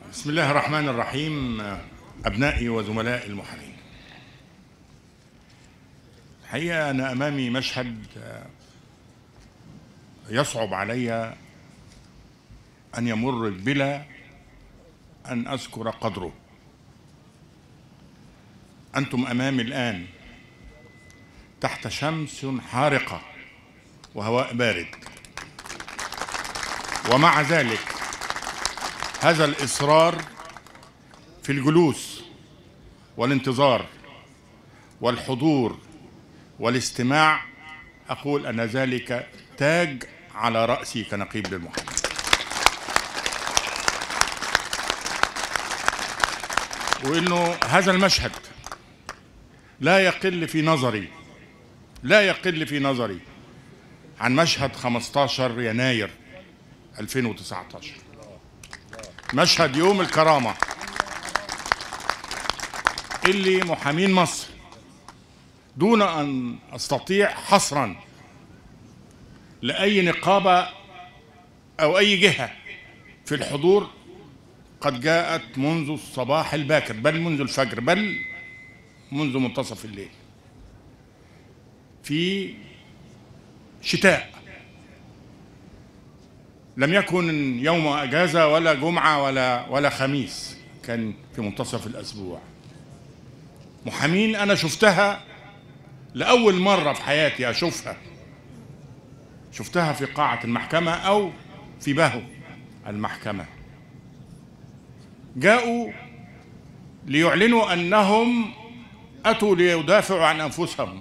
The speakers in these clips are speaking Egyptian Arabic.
بسم الله الرحمن الرحيم أبنائي وزملائي المحامين الحقيقة أنا أمامي مشهد يصعب علي أن يمر بلا أن أذكر قدره أنتم أمامي الآن تحت شمس حارقة وهواء بارد ومع ذلك هذا الإصرار في الجلوس والانتظار والحضور والاستماع أقول أن ذلك تاج على رأسي كنقيب للمحامين وإنه هذا المشهد لا يقل في نظري لا يقل في نظري عن مشهد 15 يناير 2019 مشهد يوم الكرامة اللي محامين مصر دون أن أستطيع حصرا لأي نقابة أو أي جهة في الحضور قد جاءت منذ الصباح الباكر بل منذ الفجر بل منذ منتصف الليل في شتاء لم يكن يوم اجازه ولا جمعه ولا ولا خميس كان في منتصف الاسبوع محامين انا شفتها لاول مره في حياتي اشوفها شفتها في قاعه المحكمه او في بهو المحكمه جاءوا ليعلنوا انهم اتوا ليدافعوا عن انفسهم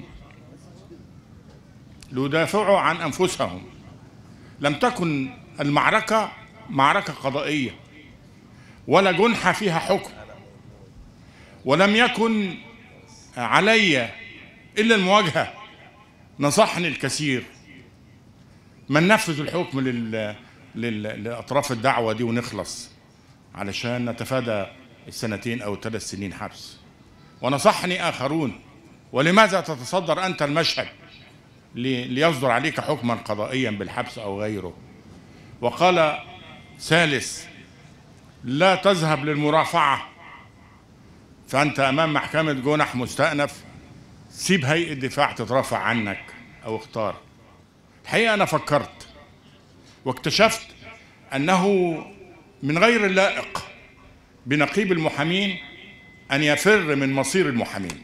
ليدافعوا عن انفسهم لم تكن المعركة معركة قضائية ولا جنحة فيها حكم ولم يكن علي إلا المواجهة نصحني الكثير من نفذ الحكم لل... لل... لأطراف الدعوة دي ونخلص علشان نتفادى السنتين أو الثلاث سنين حبس ونصحني آخرون ولماذا تتصدر أنت المشهد لي... ليصدر عليك حكما قضائيا بالحبس أو غيره وقال ثالث لا تذهب للمرافعة فأنت أمام محكمة جنح مستأنف سيب هيئة الدفاع تترافع عنك أو اختار الحقيقة أنا فكرت واكتشفت أنه من غير اللائق بنقيب المحامين أن يفر من مصير المحامين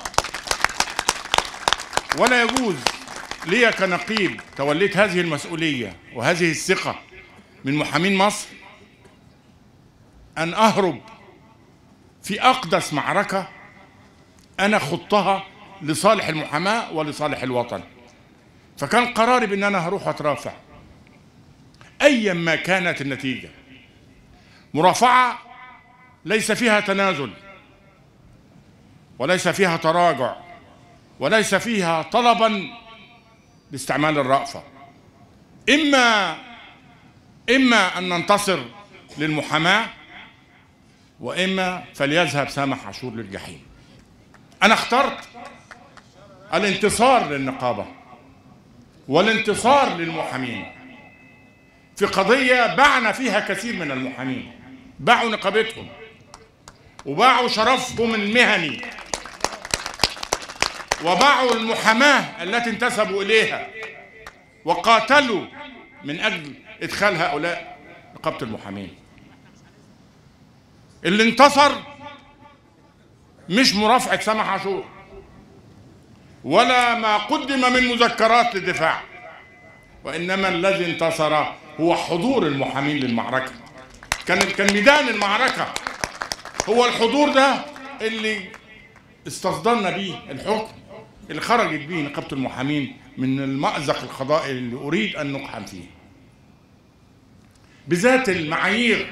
ولا يجوز لي كنقيب توليت هذه المسؤولية وهذه الثقة من محامين مصر أن أهرب في أقدس معركة أنا خضتها لصالح المحاماة ولصالح الوطن فكان قراري بأن أنا هروح أترافع أيا ما كانت النتيجة مرافعة ليس فيها تنازل وليس فيها تراجع وليس فيها طلبا لاستعمال الرأفة إما إما أن ننتصر للمحاماة وإما فليذهب سامح عاشور للجحيم أنا اخترت الانتصار للنقابة والانتصار للمحامين في قضية باعنا فيها كثير من المحامين باعوا نقابتهم وباعوا شرفهم المهني وباعوا المحاماة التي انتسبوا إليها وقاتلوا من أجل إدخال هؤلاء نقابة المحامين اللي انتصر مش مرافعة سامح عاشور ولا ما قدم من مذكرات للدفاع وإنما الذي انتصر هو حضور المحامين للمعركة كان كان ميدان المعركة هو الحضور ده اللي استصدرنا بيه الحكم اللي خرجت به نقابة المحامين من المأزق القضائي اللي أريد أن نقحم فيه بذات المعايير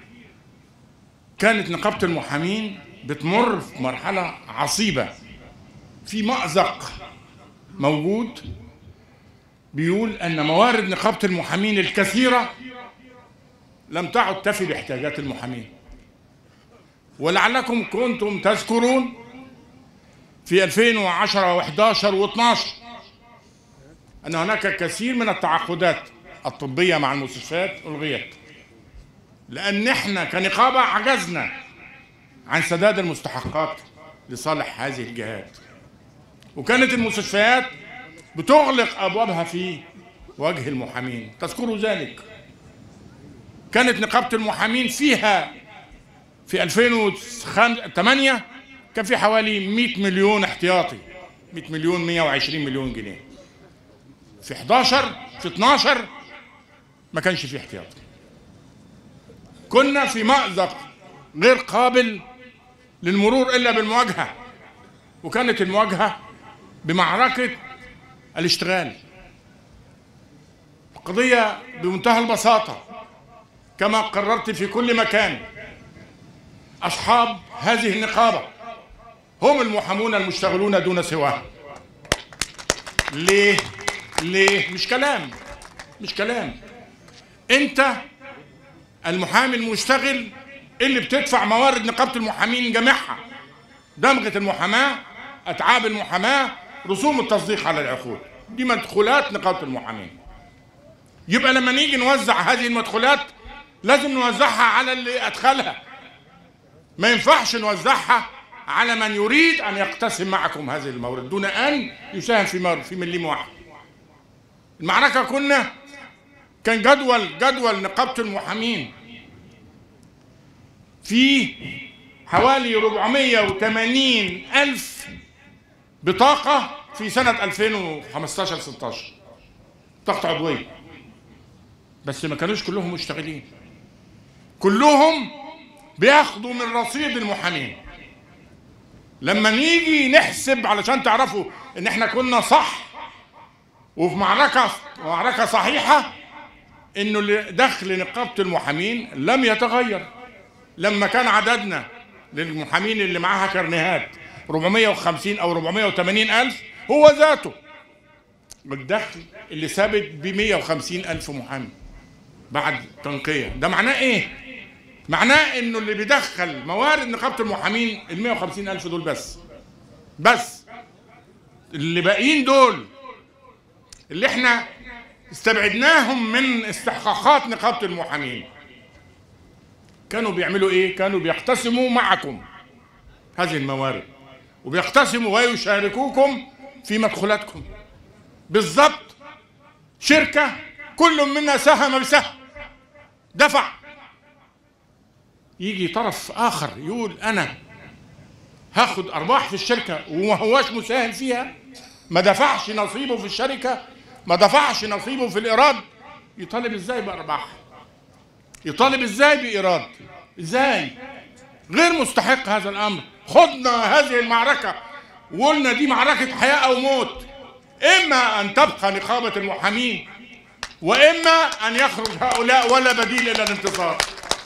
كانت نقابة المحامين بتمر في مرحلة عصيبة في مأزق موجود بيقول أن موارد نقابة المحامين الكثيرة لم تعد تفي باحتياجات المحامين ولعلكم كنتم تذكرون في 2010 و11 و12 أن هناك كثير من التعاقدات الطبية مع المستشفيات ألغيت لان احنا كنقابه عجزنا عن سداد المستحقات لصالح هذه الجهات وكانت المستشفيات بتغلق ابوابها في وجه المحامين تذكروا ذلك كانت نقابه المحامين فيها في 2008 كان في حوالي 100 مليون احتياطي 100 مليون 120 مليون جنيه في 11 في 12 ما كانش في احتياطي كنا في مأزق غير قابل للمرور الا بالمواجهه وكانت المواجهه بمعركه الاشتغال قضيه بمنتهى البساطه كما قررت في كل مكان اصحاب هذه النقابه هم المحامون المشتغلون دون سواه ليه ليه مش كلام مش كلام انت المحامي المشتغل اللي بتدفع موارد نقابه المحامين جميعها دمغه المحاماه اتعاب المحاماه رسوم التصديق على العقود دي مدخولات نقابه المحامين يبقى لما نيجي نوزع هذه المدخولات لازم نوزعها على اللي ادخلها ما ينفعش نوزعها على من يريد ان يقتسم معكم هذه الموارد دون ان يساهم في مر في مليم واحد المعركه كنا كان جدول جدول نقابه المحامين فيه حوالي 480 ألف بطاقة في سنة 2015 16 بطاقة عضوية بس ما كانوش كلهم مشتغلين كلهم بياخدوا من رصيد المحامين لما نيجي نحسب علشان تعرفوا ان احنا كنا صح وفي معركة معركة صحيحة انه دخل نقابة المحامين لم يتغير لما كان عددنا للمحامين اللي معاها كرنيهات 450 او 480 الف هو ذاته الدخل اللي ثابت ب 150 الف محامي بعد تنقية ده معناه ايه معناه انه اللي بيدخل موارد نقابة المحامين ال 150 الف دول بس بس اللي باقيين دول اللي احنا استبعدناهم من استحقاقات نقابة المحامين كانوا بيعملوا ايه كانوا بيقتسموا معكم هذه الموارد وبيقتسموا ويشاركوكم في مدخولاتكم بالضبط شركة كل منا ساهم بسهم دفع يجي طرف آخر يقول أنا هاخد أرباح في الشركة وما هواش مساهم فيها ما دفعش نصيبه في الشركة ما دفعش نصيبه في الإيراد يطالب إزاي بأرباح يطالب إزاي بإيراد إزاي غير مستحق هذا الأمر خضنا هذه المعركة وقلنا دي معركة حياة أو موت إما أن تبقى نقابة المحامين وإما أن يخرج هؤلاء ولا بديل إلى الانتصار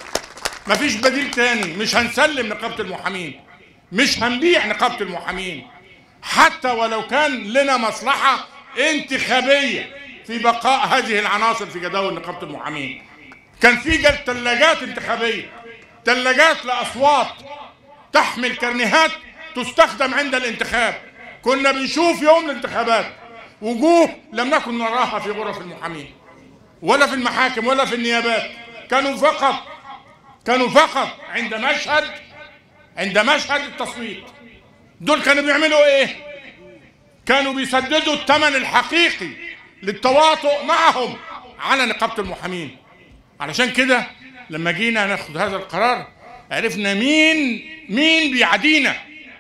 مفيش بديل تاني مش هنسلم نقابة المحامين مش هنبيع نقابة المحامين حتى ولو كان لنا مصلحة انتخابية في بقاء هذه العناصر في جداول نقابة المحامين كان في ثلاجات انتخابية ثلاجات لأصوات تحمل كرنيهات تستخدم عند الانتخاب كنا بنشوف يوم الانتخابات وجوه لم نكن نراها في غرف المحامين ولا في المحاكم ولا في النيابات كانوا فقط كانوا فقط عند مشهد عند مشهد التصويت دول كانوا بيعملوا ايه كانوا بيسددوا الثمن الحقيقي للتواطؤ معهم على نقابة المحامين علشان كده لما جينا ناخد هذا القرار عرفنا مين مين بيعادينا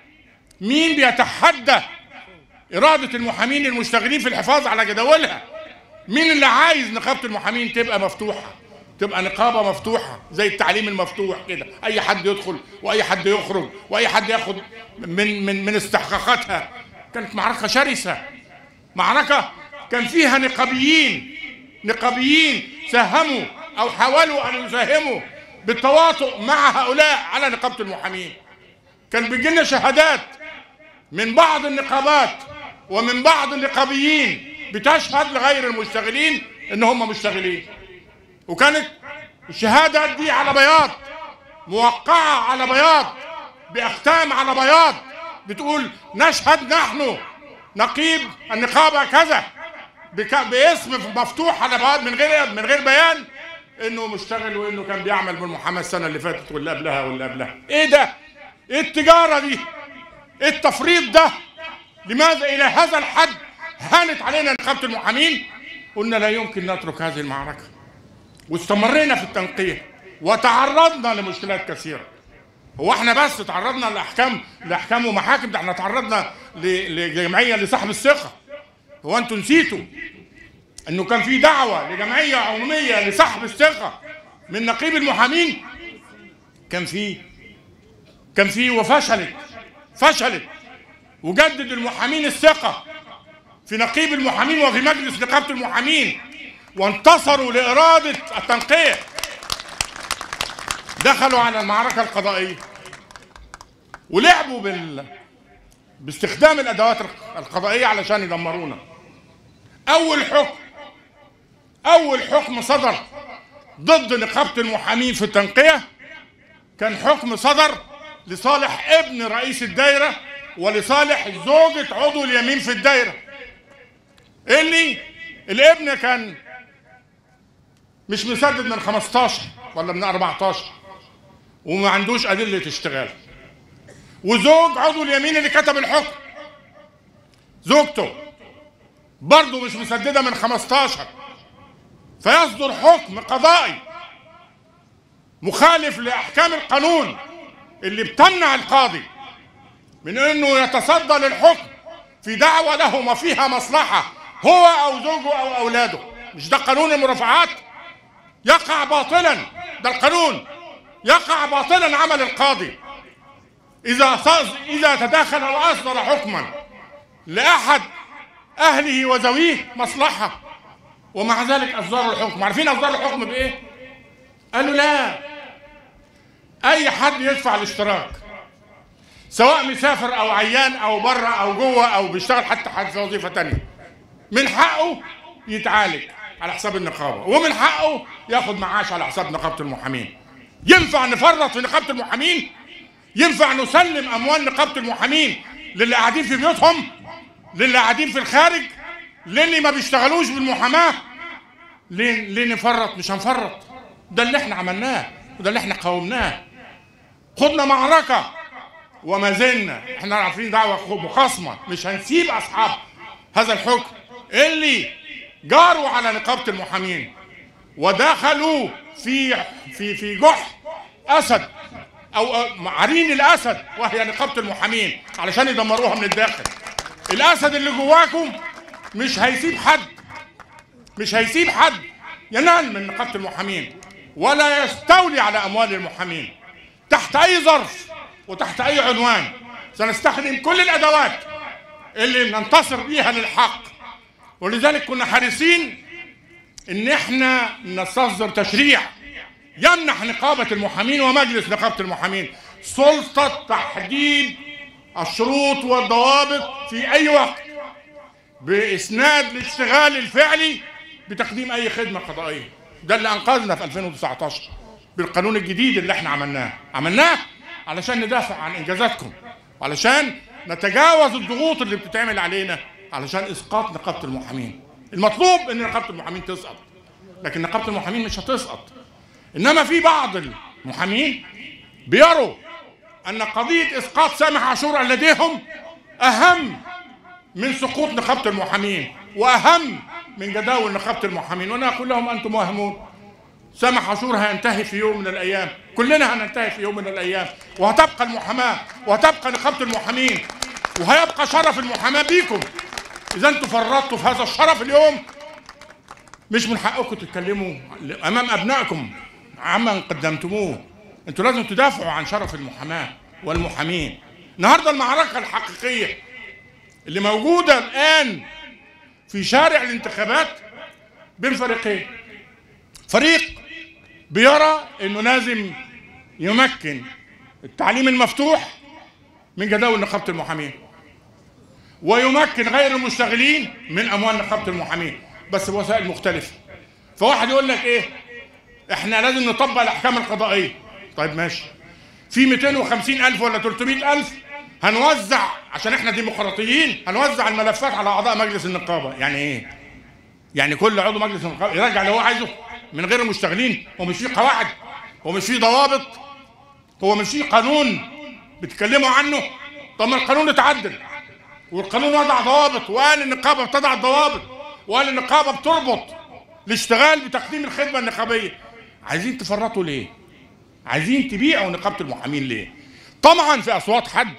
مين بيتحدى إرادة المحامين المشتغلين في الحفاظ على جداولها مين اللي عايز نقابة المحامين تبقى مفتوحة تبقى نقابة مفتوحة زي التعليم المفتوح كده أي حد يدخل وأي حد يخرج وأي حد ياخد من من من استحقاقاتها كانت معركة شرسة معركة كان فيها نقابيين نقابيين ساهموا أو حاولوا أن يساهموا بالتواطؤ مع هؤلاء على نقابة المحامين كان بيجي لنا شهادات من بعض النقابات ومن بعض النقابيين بتشهد لغير المشتغلين ان هم مشتغلين وكانت الشهادة دي على بياض موقعة على بياض بأختام على بياض بتقول نشهد نحن نقيب النقابة كذا باسم مفتوح على بياض من غير من غير بيان انه مشتغل وانه كان بيعمل بالمحاماه السنه اللي فاتت واللي قبلها واللي قبلها ايه ده ايه التجاره دي ايه التفريط ده لماذا الى هذا الحد هانت علينا نقابه المحامين قلنا لا يمكن نترك هذه المعركه واستمرينا في التنقية وتعرضنا لمشكلات كثيرة هو احنا بس تعرضنا لاحكام لاحكام ومحاكم ده احنا تعرضنا ل- لجمعيه لسحب الثقه هو انتوا نسيتوا انه كان في دعوه لجمعيه عموميه لسحب الثقه من نقيب المحامين كان في كان في وفشلت فشلت وجدد المحامين الثقه في نقيب المحامين وفي مجلس نقابه المحامين وانتصروا لاراده التنقيه دخلوا على المعركه القضائيه ولعبوا بال باستخدام الادوات القضائيه علشان يدمرونا اول حكم اول حكم صدر ضد نقابه المحامين في التنقيه كان حكم صدر لصالح ابن رئيس الدايره ولصالح زوجة عضو اليمين في الدايره اللي الابن كان مش مسدد من 15 ولا من 14 وما عندوش ادله اشتغال وزوج عضو اليمين اللي كتب الحكم زوجته برضه مش مسدده من 15 فيصدر حكم قضائي مخالف لاحكام القانون اللي بتمنع القاضي من انه يتصدى للحكم في دعوه له ما فيها مصلحه هو او زوجه او اولاده مش ده قانون المرافعات يقع باطلا ده القانون يقع باطلا عمل القاضي اذا صاز اذا تداخل واصدر حكما لاحد اهله وذويه مصلحه ومع ذلك اصدروا الحكم عارفين اصدروا الحكم بايه قالوا لا اي حد يدفع الاشتراك سواء مسافر او عيان او بره او جوه او بيشتغل حتى حد في وظيفه تانية من حقه يتعالج على حساب النقابه ومن حقه ياخد معاش على حساب نقابه المحامين ينفع نفرط في نقابه المحامين ينفع نسلم اموال نقابه المحامين للي قاعدين في بيوتهم للي قاعدين في الخارج للي ما بيشتغلوش بالمحاماه ليه ليه نفرط مش هنفرط ده اللي احنا عملناه وده اللي احنا قاومناه خدنا معركه وما زلنا احنا عارفين دعوه مخاصمه مش هنسيب اصحاب هذا الحكم اللي جاروا على نقابه المحامين ودخلوا في في في جح اسد او عرين الاسد وهي نقابه المحامين علشان يدمروها من الداخل الاسد اللي جواكم مش هيسيب حد مش هيسيب حد ينال من نقابه المحامين ولا يستولي على اموال المحامين تحت اي ظرف وتحت اي عنوان سنستخدم كل الادوات اللي ننتصر بيها للحق ولذلك كنا حريصين ان احنا نستصدر تشريع يمنح نقابة المحامين ومجلس نقابة المحامين سلطة تحديد الشروط والضوابط في اي وقت باسناد الاشتغال الفعلي بتقديم اي خدمة قضائية ده اللي انقذنا في 2019 بالقانون الجديد اللي احنا عملناه عملناه علشان ندافع عن انجازاتكم وعلشان نتجاوز الضغوط اللي بتتعمل علينا علشان اسقاط نقابه المحامين المطلوب ان نقابه المحامين تسقط لكن نقابه المحامين مش هتسقط انما في بعض المحامين بيروا ان قضيه اسقاط سامح عاشور لديهم اهم من سقوط نقابه المحامين واهم من جداول نقابه المحامين وانا اقول لهم انتم واهمون سامح عاشور هينتهي في يوم من الايام كلنا هننتهي في يوم من الايام وهتبقى المحاماه وهتبقى نقابه المحامين وهيبقى شرف المحاماه بيكم اذا انتم فرطتوا في هذا الشرف اليوم مش من حقكم تتكلموا امام ابنائكم عما قدمتموه انتوا لازم تدافعوا عن شرف المحاماه والمحامين النهارده المعركه الحقيقيه اللي موجوده الان في شارع الانتخابات بين فريقين فريق بيرى انه لازم يمكن التعليم المفتوح من جداول نقابه المحامين ويمكن غير المشتغلين من اموال نقابه المحامين بس بوسائل مختلفه فواحد يقول لك ايه احنا لازم نطبق الاحكام القضائيه طيب ماشي في 250 الف ولا 300 الف هنوزع عشان احنا ديمقراطيين هنوزع الملفات على اعضاء مجلس النقابه يعني ايه يعني كل عضو مجلس النقابه يرجع اللي هو عايزه من غير المشتغلين هو مش في قواعد هو مش في ضوابط هو مش في قانون بتتكلموا عنه طب ما القانون اتعدل والقانون وضع ضوابط وقال النقابه بتضع الضوابط وقال النقابه بتربط الاشتغال بتقديم الخدمه النقابيه عايزين تفرطوا ليه عايزين تبيعوا نقابه المحامين ليه طمعا في اصوات حد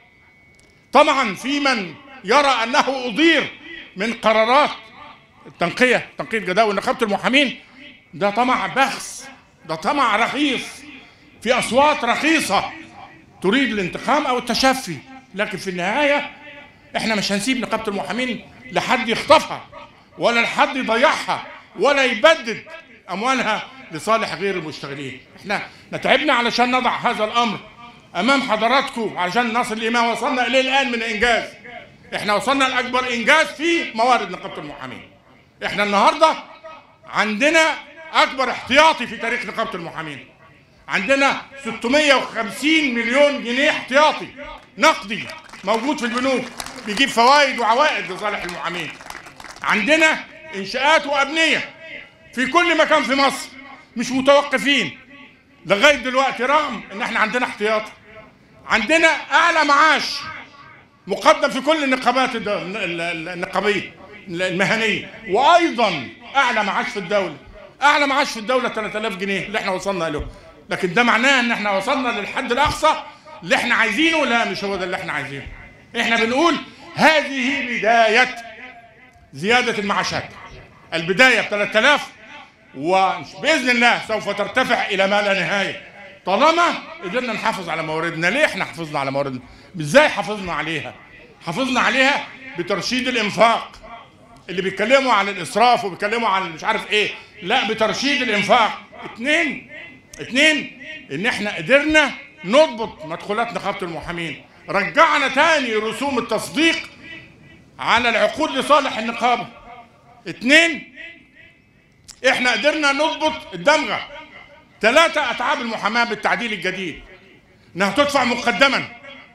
طمعا في من يرى انه اضير من قرارات التنقيه تنقيه جداول نقابه المحامين ده طمع بخس ده طمع رخيص في اصوات رخيصه تريد الانتقام او التشفي لكن في النهايه احنا مش هنسيب نقابه المحامين لحد يخطفها ولا لحد يضيعها ولا يبدد اموالها لصالح غير المشتغلين احنا نتعبنا علشان نضع هذا الامر امام حضراتكم علشان نصل الى ما وصلنا اليه الان من انجاز احنا وصلنا لاكبر انجاز في موارد نقابه المحامين احنا النهارده عندنا اكبر احتياطي في تاريخ نقابه المحامين عندنا 650 مليون جنيه احتياطي نقدي موجود في البنوك بيجيب فوائد وعوائد لصالح المحامين عندنا انشاءات وابنيه في كل مكان في مصر مش متوقفين لغايه دلوقتي رغم ان احنا عندنا احتياطي عندنا اعلى معاش مقدم في كل النقابات النقابيه المهنيه وايضا اعلى معاش في الدوله اعلى معاش في الدوله 3000 جنيه اللي احنا وصلنا له لكن ده معناه ان احنا وصلنا للحد الاقصى اللي احنا عايزينه لا مش هو ده اللي احنا عايزينه احنا بنقول هذه بدايه زياده المعاشات البدايه ب 3000 وباذن الله سوف ترتفع الى ما لا نهايه طالما قدرنا نحافظ على مواردنا ليه احنا حافظنا على مواردنا ازاي حافظنا عليها حافظنا عليها بترشيد الانفاق اللي بيتكلموا عن الاسراف وبيتكلموا عن مش عارف ايه لا بترشيد الانفاق اتنين اتنين ان احنا قدرنا نضبط مدخولات نقابه المحامين رجعنا تاني رسوم التصديق على العقود لصالح النقابه اتنين احنا قدرنا نضبط الدمغه ثلاثة أتعاب المحاماة بالتعديل الجديد إنها تدفع مقدما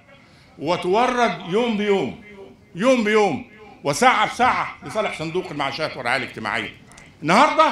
وتورد يوم بيوم يوم بيوم وساعة بساعة لصالح صندوق المعاشات والرعاية الاجتماعية النهاردة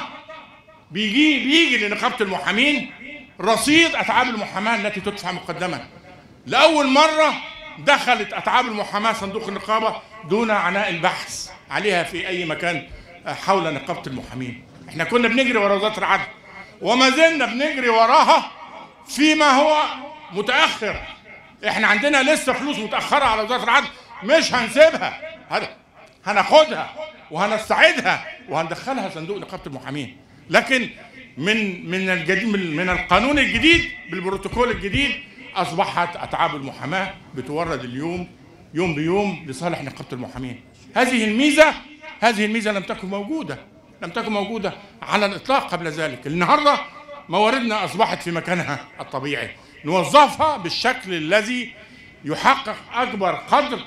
بيجي بيجي لنقابة المحامين رصيد أتعاب المحاماة التي تدفع مقدما لأول مرة دخلت أتعاب المحاماة صندوق النقابة دون عناء البحث عليها في أي مكان حول نقابة المحامين احنا كنا بنجري ورا وزارة العدل وما زلنا بنجري وراها فيما هو متأخر احنا عندنا لسه فلوس متأخرة على وزارة العدل مش هنسيبها هذا هناخدها وهنستعيدها وهندخلها صندوق نقابة المحامين لكن من من الجديد من القانون الجديد بالبروتوكول الجديد اصبحت اتعاب المحاماه بتورد اليوم يوم بيوم لصالح نقابه المحامين هذه الميزه هذه الميزه لم تكن موجوده لم تكن موجوده على الاطلاق قبل ذلك النهارده مواردنا اصبحت في مكانها الطبيعي نوظفها بالشكل الذي يحقق اكبر قدر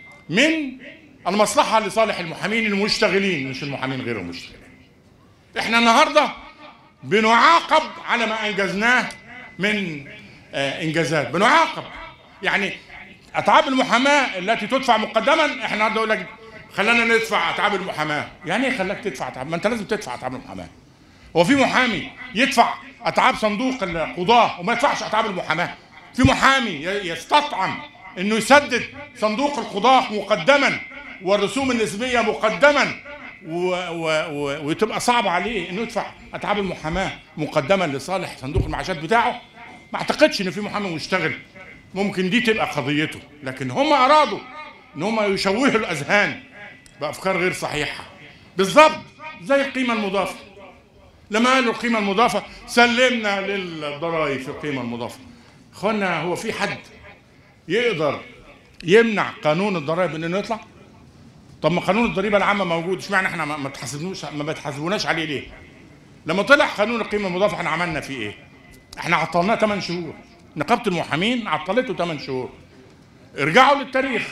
من المصلحه لصالح المحامين المشتغلين مش المحامين غير المشتغلين احنا النهارده بنعاقب على ما انجزناه من آه انجازات بنعاقب يعني اتعاب المحاماه التي تدفع مقدما احنا النهارده يقول لك خلانا ندفع اتعاب المحاماه يعني ايه خلاك تدفع اتعاب ما انت لازم تدفع اتعاب المحاماه هو في محامي يدفع اتعاب صندوق القضاه وما يدفعش اتعاب المحاماه في محامي يستطعم انه يسدد صندوق القضاه مقدما والرسوم النسبيه مقدما و و و وتبقى صعب عليه انه يدفع اتعاب المحاماه مقدما لصالح صندوق المعاشات بتاعه ما اعتقدش ان في محامي مشتغل ممكن دي تبقى قضيته لكن هم ارادوا ان هم يشوهوا الاذهان بافكار غير صحيحه بالظبط زي القيمه المضافه لما قالوا القيمه المضافه سلمنا للضرائب في القيمه المضافه اخوانا هو في حد يقدر يمنع قانون الضرائب انه يطلع طب ما قانون الضريبه العامه موجود اشمعنى احنا ما بتحاسبنوش ما بتحاسبوناش عليه ليه لما طلع قانون القيمه المضافه احنا عملنا فيه ايه احنا عطلناه 8 شهور نقابه المحامين عطلته 8 شهور ارجعوا للتاريخ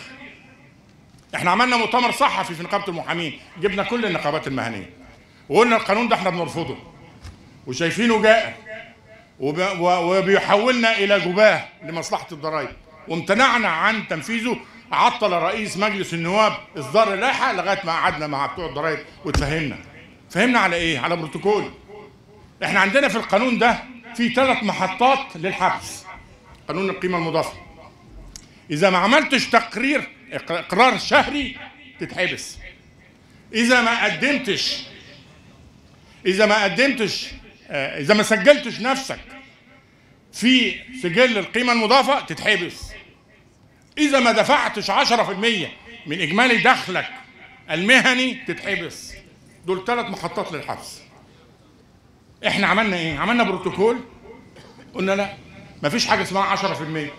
احنا عملنا مؤتمر صحفي في نقابه المحامين جبنا كل النقابات المهنيه وقلنا القانون ده احنا بنرفضه وشايفينه جائر وبيحولنا الى جباه لمصلحه الضرائب وامتنعنا عن تنفيذه عطل رئيس مجلس النواب اصدار اللائحه لغايه ما قعدنا مع بتوع الضرائب واتفهمنا فهمنا على ايه على بروتوكول احنا عندنا في القانون ده في ثلاث محطات للحبس قانون القيمه المضافه اذا ما عملتش تقرير اقرار شهري تتحبس اذا ما قدمتش اذا ما قدمتش آه، اذا ما سجلتش نفسك في سجل القيمه المضافه تتحبس اذا ما دفعتش 10% من اجمالي دخلك المهني تتحبس دول ثلاث محطات للحبس احنا عملنا ايه عملنا بروتوكول قلنا لا مفيش حاجه اسمها 10%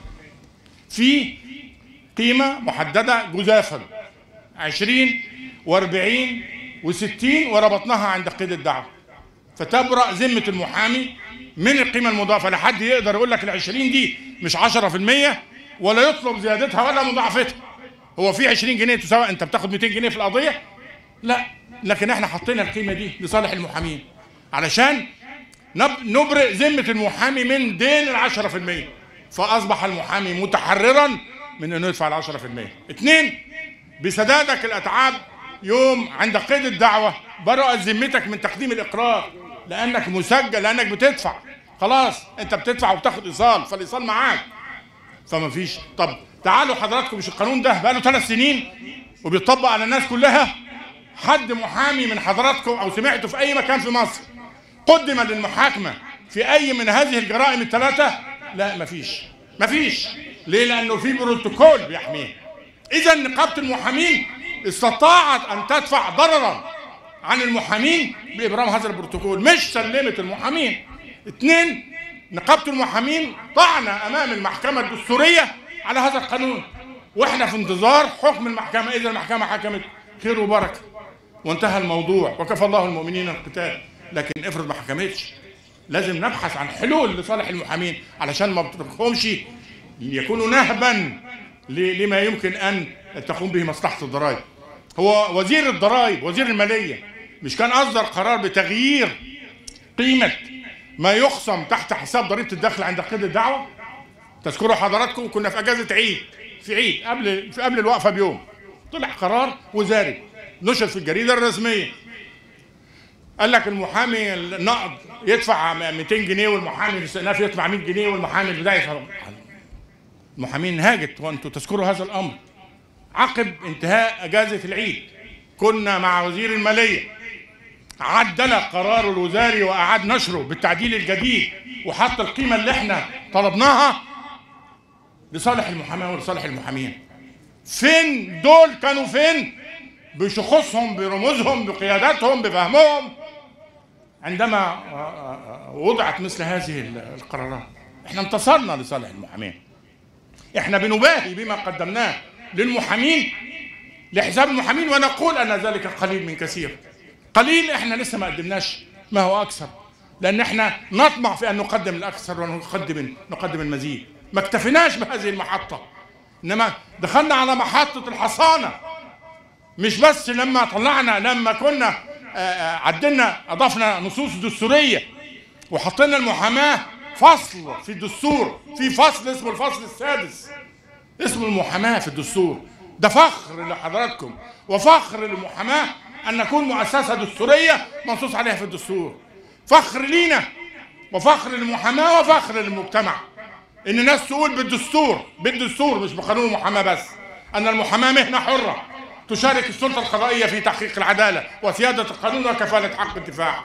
في قيمه محدده جزافا 20 و40 و60 وربطناها عند قيد الدعوه فتبرأ ذمة المحامي من القيمة المضافة لحد يقدر يقول لك ال 20 دي مش 10% ولا يطلب زيادتها ولا مضاعفتها هو في 20 جنيه تساوي انت بتاخد 200 جنيه في القضية لا لكن احنا حطينا القيمة دي لصالح المحامين علشان نب- نبرئ ذمة المحامي من دين ال 10% فأصبح المحامي متحررا من انه يدفع ال 10% اثنين بسدادك الاتعاب يوم عند قيد الدعوه برأت ذمتك من تقديم الاقرار لانك مسجل لانك بتدفع خلاص انت بتدفع وبتاخد ايصال فالايصال معاك فما فيش طب تعالوا حضراتكم مش القانون ده بقاله ثلاث سنين وبيطبق على الناس كلها حد محامي من حضراتكم او سمعته في اي مكان في مصر قدم للمحاكمه في اي من هذه الجرائم الثلاثه لا مفيش مفيش ليه لانه في بروتوكول بيحميه اذا نقابه المحامين استطاعت ان تدفع ضررا عن المحامين بابرام هذا البروتوكول مش سلمت المحامين اثنين نقابه المحامين طعنا امام المحكمه الدستوريه على هذا القانون واحنا في انتظار حكم المحكمه اذا المحكمه حكمت خير وبركه وانتهى الموضوع وكفى الله المؤمنين القتال لكن افرض ما حكمتش لازم نبحث عن حلول لصالح المحامين علشان ما بتركهمش يكونوا نهبا ل- لما يمكن ان تقوم به مصلحه الضرائب هو وزير الضرائب وزير الماليه مش كان اصدر قرار بتغيير قيمه ما يخصم تحت حساب ضريبه الدخل عند قيد الدعوه تذكروا حضراتكم كنا في اجازه عيد في عيد قبل في قبل الوقفه بيوم طلع قرار وزاري نشر في الجريده الرسميه قال لك المحامي النقد يدفع 200 جنيه والمحامي الاستئناف يدفع 100 جنيه والمحامي البدايه يدفع المحامين هاجت وانتم تذكروا هذا الامر عقب انتهاء اجازه العيد كنا مع وزير الماليه عدل قراره الوزاري واعاد نشره بالتعديل الجديد وحط القيمه اللي احنا طلبناها لصالح المحاماه ولصالح المحامين فين دول كانوا فين بشخوصهم برموزهم بقياداتهم بفهمهم عندما وضعت مثل هذه القرارات احنا انتصرنا لصالح المحامين احنا بنباهي بما قدمناه للمحامين لحساب المحامين ونقول ان ذلك قليل من كثير قليل احنا لسه ما قدمناش ما هو اكثر لان احنا نطمع في ان نقدم الاكثر ونقدم نقدم المزيد ما اكتفيناش بهذه المحطه انما دخلنا على محطه الحصانه مش بس لما طلعنا لما كنا آه، آه، عدلنا اضفنا نصوص دستوريه وحطينا المحاماه فصل في الدستور في فصل اسمه الفصل السادس اسمه المحاماه في الدستور ده فخر لحضراتكم وفخر للمحاماه ان نكون مؤسسه دستوريه منصوص عليها في الدستور فخر لينا وفخر للمحاماه وفخر للمجتمع ان الناس تقول بالدستور بالدستور مش بقانون المحاماه بس ان المحاماه مهنه حره تشارك السلطه القضائيه في تحقيق العداله وسياده القانون وكفاله حق الدفاع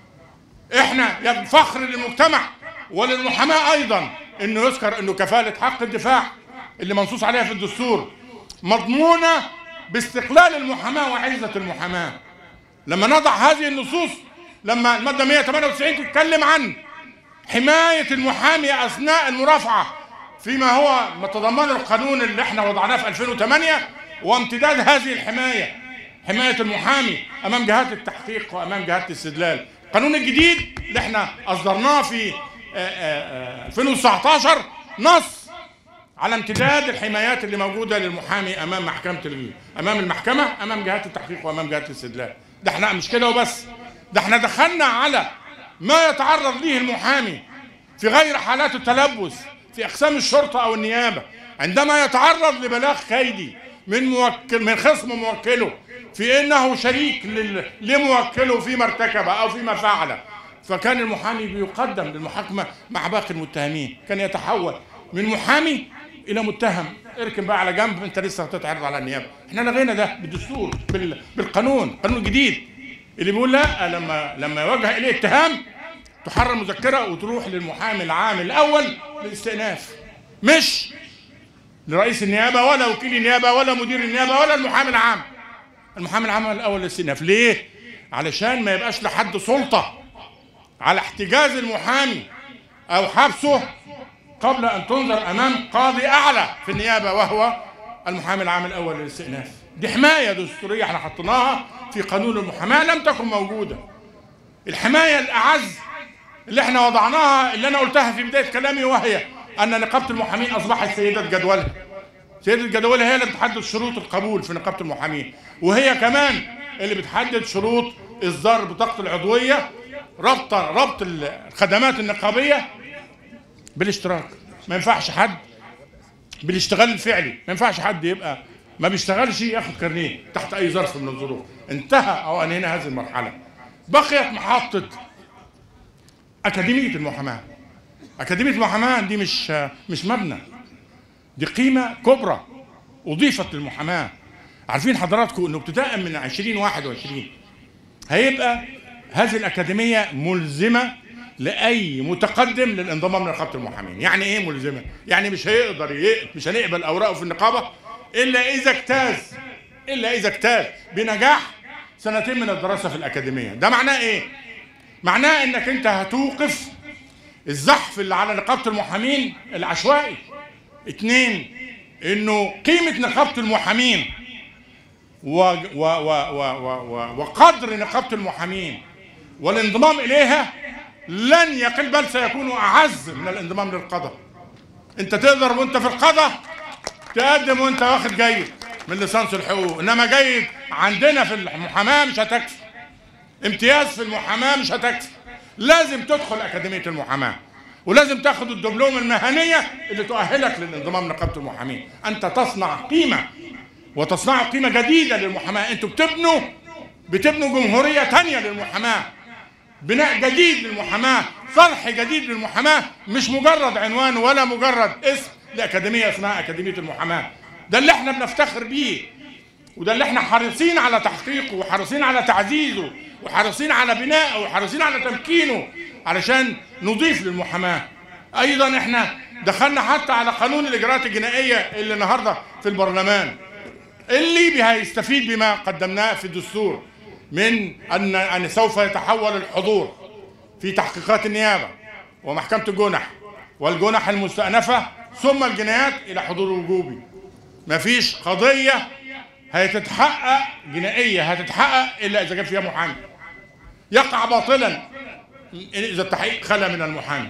احنا يا فخر للمجتمع وللمحاماه ايضا انه يذكر انه كفاله حق الدفاع اللي منصوص عليها في الدستور مضمونه باستقلال المحاماه وعزه المحاماه لما نضع هذه النصوص لما الماده 198 تتكلم عن حمايه المحامي اثناء المرافعه فيما هو ما تضمنه القانون اللي احنا وضعناه في 2008 وامتداد هذه الحمايه حمايه المحامي امام جهات التحقيق وامام جهات الاستدلال القانون الجديد اللي احنا اصدرناه في آه، آه، آه، 2019 نص على امتداد الحمايات اللي موجوده للمحامي امام محكمه ال- امام المحكمه امام جهات التحقيق وامام جهات الاستدلال ده احنا مش كده وبس ده احنا دخلنا على ما يتعرض ليه المحامي في غير حالات التلبس في اقسام الشرطه او النيابه عندما يتعرض لبلاغ كيدي من موكل من خصم موكله في انه شريك لل- لموكله فيما ارتكب او فيما فعل فكان المحامي بيقدم للمحاكمه مع باقي المتهمين كان يتحول من محامي الى متهم اركن بقى على جنب انت لسه هتتعرض على النيابه احنا لغينا ده بالدستور بال... بالقانون قانون جديد اللي بيقول لا لما لما يوجه اليه اتهام تحرر مذكره وتروح للمحامي العام الاول للاستئناف مش لرئيس النيابه ولا وكيل النيابه ولا مدير النيابه ولا المحامي العام المحامي العام الاول للاستئناف ليه علشان ما يبقاش لحد سلطه على احتجاز المحامي او حبسه قبل ان تنظر امام قاضي اعلى في النيابه وهو المحامي العام الاول للاستئناف دي حمايه دستوريه احنا حطيناها في قانون المحاماه لم تكن موجوده الحمايه الاعز اللي احنا وضعناها اللي انا قلتها في بدايه كلامي وهي ان نقابه المحامين اصبحت سيده جدولها سيده جدولها هي اللي بتحدد شروط القبول في نقابه المحامين وهي كمان اللي بتحدد شروط اصدار بطاقه العضويه ربط ربط الخدمات النقابيه بالاشتراك ما ينفعش حد بالاشتغال الفعلي ما ينفعش حد يبقى ما بيشتغلش ياخد كارنيه تحت اي ظرف من الظروف انتهى او انهينا هذه المرحله بقيت محطه اكاديميه المحاماه اكاديميه المحاماه دي مش مش مبنى دي قيمه كبرى اضيفت للمحاماه عارفين حضراتكم انه ابتداء من 2021 هيبقى هذه الاكاديميه ملزمه لاي متقدم للانضمام لنقابه المحامين يعني ايه ملزمه يعني مش هيقدر ي... مش هنقبل اوراقه في النقابه الا اذا اجتاز الا اذا اجتاز بنجاح سنتين من الدراسه في الاكاديميه ده معناه ايه معناه انك انت هتوقف الزحف اللي على نقابه المحامين العشوائي اتنين انه قيمه نقابه المحامين و و و و و و وقدر نقابه المحامين والانضمام اليها لن يقل بل سيكون اعز من الانضمام للقضاء انت تقدر وانت في القضاء تقدم وانت واخد جيد من ليسانس الحقوق انما جيد عندنا في المحاماه مش هتكفي امتياز في المحاماه مش هتكفي لازم تدخل اكاديميه المحاماه ولازم تاخد الدبلوم المهنيه اللي تؤهلك للانضمام لنقابه المحامين انت تصنع قيمه وتصنع قيمه جديده للمحاماه انتوا بتبنوا بتبنوا جمهوريه تانية للمحاماه بناء جديد للمحاماه صرح جديد للمحاماه مش مجرد عنوان ولا مجرد اسم لاكاديميه اسمها اكاديميه المحاماه ده اللي احنا بنفتخر بيه وده اللي احنا حريصين على تحقيقه وحريصين على تعزيزه وحريصين على بنائه وحريصين على تمكينه علشان نضيف للمحاماه ايضا احنا دخلنا حتى على قانون الاجراءات الجنائيه اللي النهارده في البرلمان اللي هيستفيد بما قدمناه في الدستور من ان ان سوف يتحول الحضور في تحقيقات النيابه ومحكمه الجنح والجنح المستأنفه ثم الجنايات الى حضور وجوبي مفيش قضيه هتتحقق جنائيه هتتحقق الا اذا كان فيها محامي يقع باطلا اذا التحقيق خلى من المحامي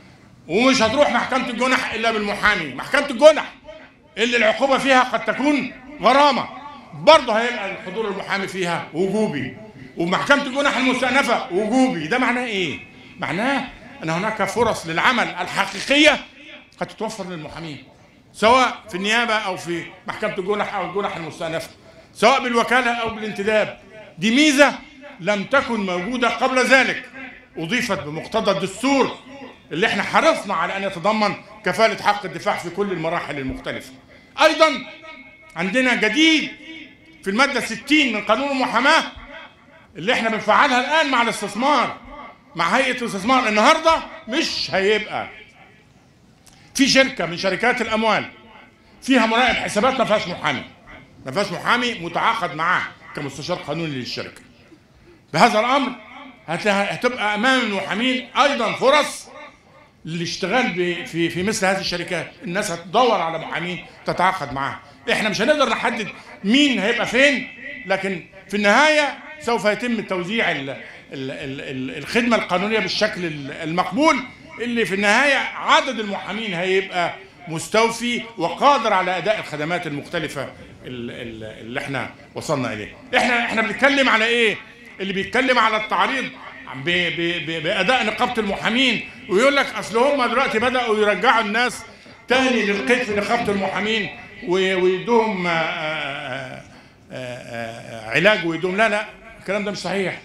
ومش هتروح محكمه الجنح الا بالمحامي محكمه الجنح اللي العقوبه فيها قد تكون غرامه برضه هيبقى الحضور المحامي فيها وجوبي ومحكمه الجنح المستأنفه وجوبي ده معناه ايه معناه ان هناك فرص للعمل الحقيقيه قد تتوفر للمحامين سواء في النيابه او في محكمه الجنح او الجنح المستأنفه سواء بالوكاله او بالانتداب دي ميزه لم تكن موجوده قبل ذلك اضيفت بمقتضى الدستور اللي احنا حرصنا على ان يتضمن كفاله حق الدفاع في كل المراحل المختلفه ايضا عندنا جديد في الماده 60 من قانون المحاماه اللي احنا بنفعلها الان مع الاستثمار مع هيئه الاستثمار النهارده مش هيبقى في شركه من شركات الاموال فيها مراقب حسابات ما فيهاش محامي ما فيهاش محامي متعاقد معاه كمستشار قانوني للشركه بهذا الامر هتبقى امام المحامين ايضا فرص للاشتغال في في مثل هذه الشركات الناس هتدور على محامين تتعاقد معاه احنا مش هنقدر نحدد مين هيبقى فين لكن في النهايه سوف يتم توزيع ال ال ال الخدمه القانونيه بالشكل المقبول اللي في النهايه عدد المحامين هيبقى مستوفي وقادر على اداء الخدمات المختلفه اللي احنا وصلنا اليه احنا احنا بنتكلم على ايه اللي بيتكلم على التعريض ب ب ب باداء نقابه المحامين ويقول لك اصل هم دلوقتي بداوا يرجعوا الناس تاني للقيد في نقابه المحامين ويدوهم علاج ويدوهم لا لا الكلام ده مش صحيح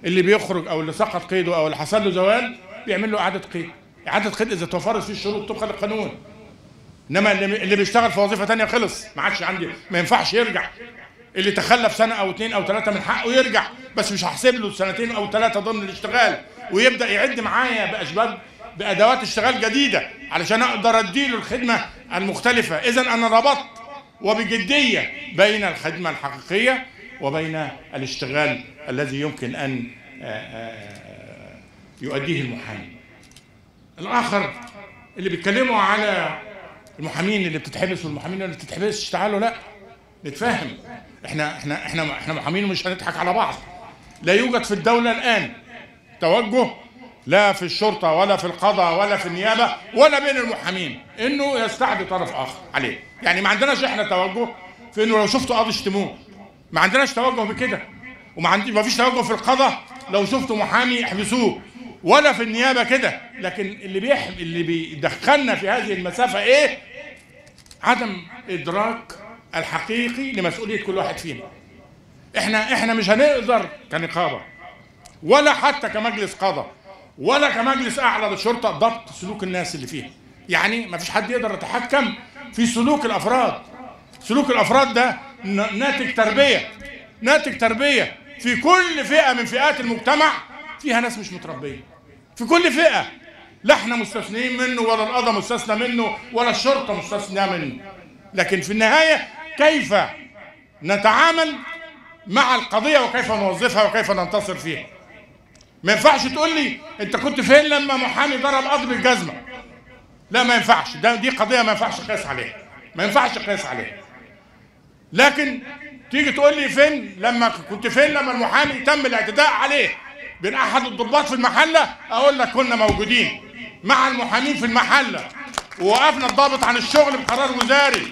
اللي بيخرج او اللي سقط قيده او اللي حصل له زوال بيعمل له اعاده قيد اعاده قيد اذا توفرت فيه الشروط طبقا للقانون انما اللي اللي بيشتغل في وظيفه تانية خلص ما عادش عندي ما ينفعش يرجع اللي تخلف سنه او اثنين او ثلاثه من حقه يرجع بس مش هحسب له سنتين او ثلاثه ضمن الاشتغال ويبدا يعد معايا باشباب بادوات اشتغال جديده علشان اقدر اديله الخدمه المختلفه اذا انا ربطت وبجديه بين الخدمه الحقيقيه وبين الاشتغال الذي يمكن ان آه، آه، يؤديه المحامي الاخر اللي بيتكلموا على المحامين اللي بتتحبس والمحامين اللي بتتحبسش تعالوا لا نتفاهم احنا احنا احنا احنا محامين ومش هنضحك على بعض لا يوجد في الدوله الان توجه لا في الشرطه ولا في القضاء ولا في النيابه ولا بين المحامين انه يستعدي طرف اخر عليه يعني ما عندناش احنا توجه في انه لو شفتوا قاضي اشتموه ما عندناش توجه بكده وما عندي ما فيش توجه في القضاء لو شفتوا محامي احبسوه ولا في النيابه كده لكن اللي بيح اللي بيدخلنا في هذه المسافه ايه عدم ادراك الحقيقي لمسؤوليه كل واحد فينا احنا احنا مش هنقدر كنقابه ولا حتى كمجلس قضاء ولا كمجلس اعلى للشرطه ضبط سلوك الناس اللي فيها يعني ما فيش حد يقدر يتحكم في سلوك الافراد سلوك الافراد ده ن- ناتج تربيه ناتج تربيه في كل فئه من فئات المجتمع فيها ناس مش متربيه في كل فئه لا احنا مستثنين منه ولا القضاء مستثنى منه ولا الشرطه مستثنى منه لكن في النهايه كيف نتعامل مع القضيه وكيف نوظفها وكيف ننتصر فيها ما ينفعش تقول لي انت كنت فين لما محامي ضرب قاضي بالجزمه لا ما ينفعش ده دي قضيه ما ينفعش قياس عليها ما ينفعش قياس عليها لكن تيجي تقول لي فين لما كنت فين لما المحامي تم الاعتداء عليه بين احد الضباط في المحله اقول لك كنا موجودين مع المحامين في المحله ووقفنا الضابط عن الشغل بقرار وزاري